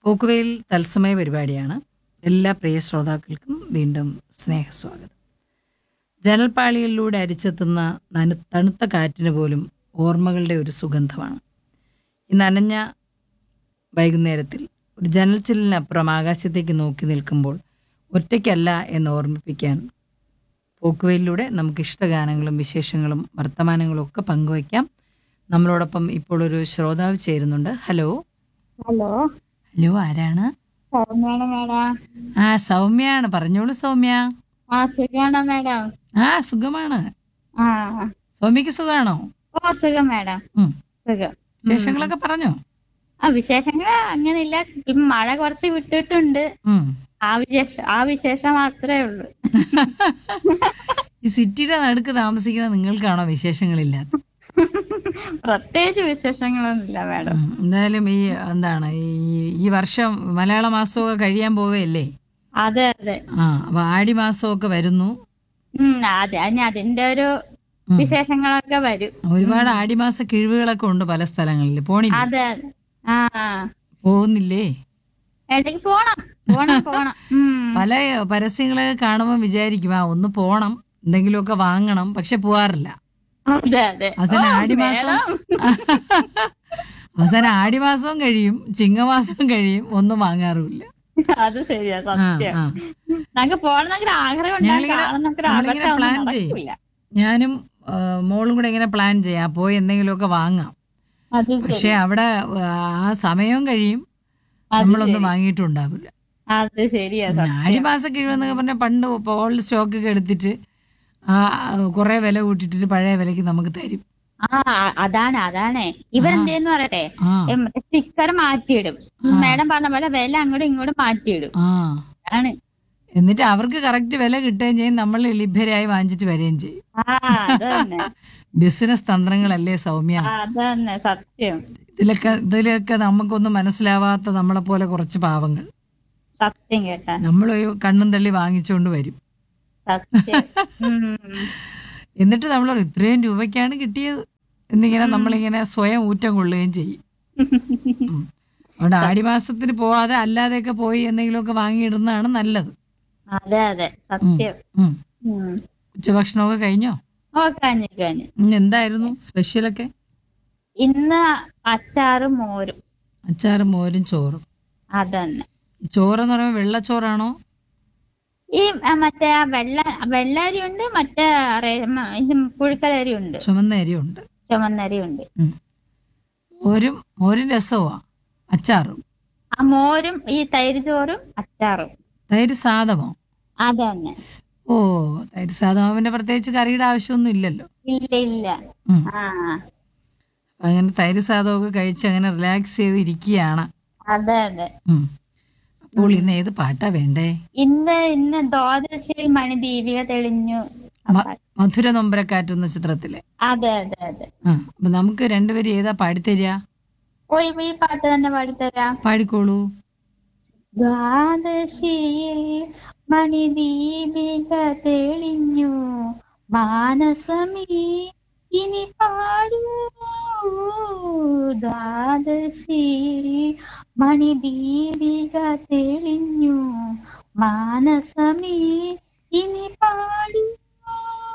പോക്കുവെയിൽ തത്സമയ പരിപാടിയാണ് എല്ലാ പ്രിയ ശ്രോതാക്കൾക്കും വീണ്ടും സ്നേഹസ്വാഗതം ജനൽപ്പാളികളിലൂടെ അരിച്ചെത്തുന്ന നനു തണുത്ത കാറ്റിന് പോലും ഓർമ്മകളുടെ ഒരു സുഗന്ധമാണ് ഈ നനഞ്ഞ വൈകുന്നേരത്തിൽ ഒരു ജനൽച്ചില്ലിനപ്പുറം ആകാശത്തേക്ക് നോക്കി നിൽക്കുമ്പോൾ ഒറ്റയ്ക്കല്ല എന്ന് ഓർമ്മിപ്പിക്കാൻ പോക്കുവയിലൂടെ നമുക്ക് ഇഷ്ടഗാനങ്ങളും വിശേഷങ്ങളും വർത്തമാനങ്ങളും ഒക്കെ പങ്കുവയ്ക്കാം നമ്മളോടൊപ്പം ഇപ്പോൾ ഒരു ശ്രോതാവ് ചേരുന്നുണ്ട് ഹലോ ഹലോ ഹലോ ആരാണ് സൗമ്യാണ് മാഡം ആ സൗമ്യാണ് പറഞ്ഞോളൂ സൗമ്യ ആ സുഖാണോ മാഡം ആ സുഖമാണ് ആ സൗമ്യക്ക് സുഖാണോ ഓ സുഖം മാഡം ഉം. സുഖം വിശേഷങ്ങളൊക്കെ പറഞ്ഞോ ആ വിശേഷങ്ങൾ അങ്ങനെയില്ല ഇപ്പം മഴ കുറച്ച് വിട്ടിട്ടുണ്ട് ഉം. ആ വിശേഷം ആ വിശേഷം മാത്രമേ ഉള്ളൂ ഈ സിറ്റിയുടെ നടുക്ക് താമസിക്കുന്ന നിങ്ങൾക്കാണോ വിശേഷങ്ങളില്ലാത്ത പ്രത്യേകിച്ച് വിശേഷങ്ങളൊന്നുമില്ല മാഡം ഉം. എന്തായാലും ഈ എന്താണ് ഈ ഈ വർഷം മലയാള മാസമൊക്കെ കഴിയാൻ പോവല്ലേ അതെ അതെ ആ അപ്പൊ ആടി മാസമൊക്കെ വരുന്നു ഉം അതെ അതിന് അതിന്റെ ഒരു ഉം. വിശേഷങ്ങളൊക്കെ വരും ഒരുപാട് ആടിമാസ കിഴിവുകളൊക്കെ ഉണ്ട് പല സ്ഥലങ്ങളിൽ പോണില്ലേ അതെ അതെ ആ പോകുന്നില്ലേ എവിടേക്ക് പോണം പോണം പോണം ഉം പല പരസ്യങ്ങളൊക്കെ കാണുമ്പോൾ വിചാരിക്കും ആ ഒന്ന് പോണം എന്തെങ്കിലുമൊക്കെ വാങ്ങണം പക്ഷെ പോവാറില്ല അതെ അതെ അവസാനം ഓ, ആടിമാസം മേഡം. അവസാനം ആടിമാസവും കഴിയും ചിങ്ങമാസവും കഴിയും ഒന്നും വാങ്ങാറുമില്ല അത് ശരിയാ ആ സത്യം ആ നമുക്ക് പോകണമെന്നൊരു ആഗ്രഹം ഞങ്ങളിങ്ങനെ- നമ്മളിങ്ങനെ plan ചെയ്യും. ഞാനും ആ, മോളും കൂടെ ഇങ്ങനെ പ്ലാൻ ചെയ്യാം പോയി എന്തെങ്കിലുമൊക്കെ വാങ്ങാം അത് ശരി പക്ഷെ അവിടെ ആ, ആ സമയവും കഴിയും അത് നമ്മളൊന്നും ശരി. വാങ്ങിയിട്ടുണ്ടാവില്ല അത് ശരിയാ സത്യം. ആടിമാസം കിഴിവെന്നൊക്കെ പറഞ്ഞാൽ പണ്ട് ഓൾഡ് സ്റ്റോക്ക് ഒക്കെ എടുത്തിട്ട് ആ കുറെ വില കൂട്ടിയിട്ട് പഴയ വിലക്ക് നമുക്ക് തരും ആ അതാണ് അതാണ് ഇവരെന്തേന്ന് പറയട്ടെ ആ സ്റ്റിക്കർ മാറ്റിയിടും ആ. മേഡം പറഞ്ഞ പോലെ വില അങ്ങോട്ടും ഇങ്ങോട്ടും മാറ്റിയിടും ആ ആണ് എന്നിട്ട് അവർക്ക് കറക്റ്റ് വില കിട്ടുകയും ചെയ്യും നമ്മൾ ലഭ്യരായി വാങ്ങിച്ചിട്ട് വരികയും ചെയ്യും ആ അതന്നെ ബിസിനസ് തന്ത്രങ്ങളല്ലേ സൗമ്യ ആ, അതന്നെ സത്യം ഇതിലൊക്കെ ഇതിലൊക്കെ നമുക്കൊന്നും മനസ്സിലാവാത്ത നമ്മളെ പോലെ കുറച്ച് പാവങ്ങൾ സത്യം കേട്ടാ നമ്മൾ കണ്ണും തള്ളി വാങ്ങിച്ചുകൊണ്ട് വരും സത്യം ഉം. എന്നിട്ട് നമ്മൾ പറയും, ഇത്രയും രൂപയ്ക്കാണ് കിട്ടിയത് എന്നിങ്ങനെ നമ്മളിങ്ങനെ സ്വയം ഊറ്റം കൊള്ളുകയും ചെയ്യും ഉം. അതുകൊണ്ട് ആടിമാസത്തിന് പോവാതെ അല്ലാതെയൊക്കെ പോയി എന്തെങ്കിലുമൊക്കെ വാങ്ങിയിടുന്നതാണ് നല്ലത് അതെ അതെ സത്യം ഉം. ഉം. ഉച്ചഭക്ഷണമൊക്കെ കഴിഞ്ഞോ ഓ കാഞ്ഞു കാഞ്ഞു ഇന്ന് എന്തായിരുന്നു സ്പെഷ്യലൊക്കെ ഇന്ന് അച്ചാറും മോരും അച്ചാറും മോരും ചോറും അതന്നെ ചോറെന്ന് പറയുമ്പോൾ വെള്ളച്ചോറാണോ ഈ ആ, മറ്റേ ആ വെള്ള വെള്ളരി ഉണ്ട് മറ്റേ റേ- മ- ഇത് പുഴുക്കലരി ഉണ്ട് ചുമന്ന അരിയുണ്ട് ചുമന്നരി ഉണ്ട് ഉം. മോരും മോരും രസവുമാ അച്ചാറും ആ മോരും ഈ തൈര് ചോറും അച്ചാറും തൈര് സാധമോ അതന്നെ ഓ തൈര് സാധമോ പിന്നെ പ്രത്യേകിച്ച് കറിയുടെ ആവശ്യമൊന്നും ഇല്ലല്ലോ ഇല്ല ഇല്ല ഉം. ആ അങ്ങനെ തൈര് സാധമൊക്കെ കഴിച്ച് അങ്ങനെ റിലാക്സ് ചെയ്ത് ഇരിക്കുകയാണ് അതെ അതെ ഉം. അപ്പോൾ ഇന്ന് ഏത് പാട്ടാ വേണ്ടേ ഇന്ന് ഇന്ന് ദ്വാദശിയിൽ മണി ദീപിക തെളിഞ്ഞു മ- മധുര നൊമ്പരക്കാറ്റ് ചിത്രത്തിലെ അതെ അതെ അതെ ആ അപ്പൊ നമുക്ക് രണ്ടുപേരും ഏതാ പാടിത്തരിക ഓ ഈ ഈ പാട്ട് തന്നെ പാടിത്തരാം പാടിക്കോളൂ ദ്വാദശിയിൽ മണിദീപിക തെളിഞ്ഞു മാനസമീ ഇനി പാടൂ ദ്വാദശിയിൽ മണിദീപിക തെളിഞ്ഞു മാനസമീ ഇനി പാടൂ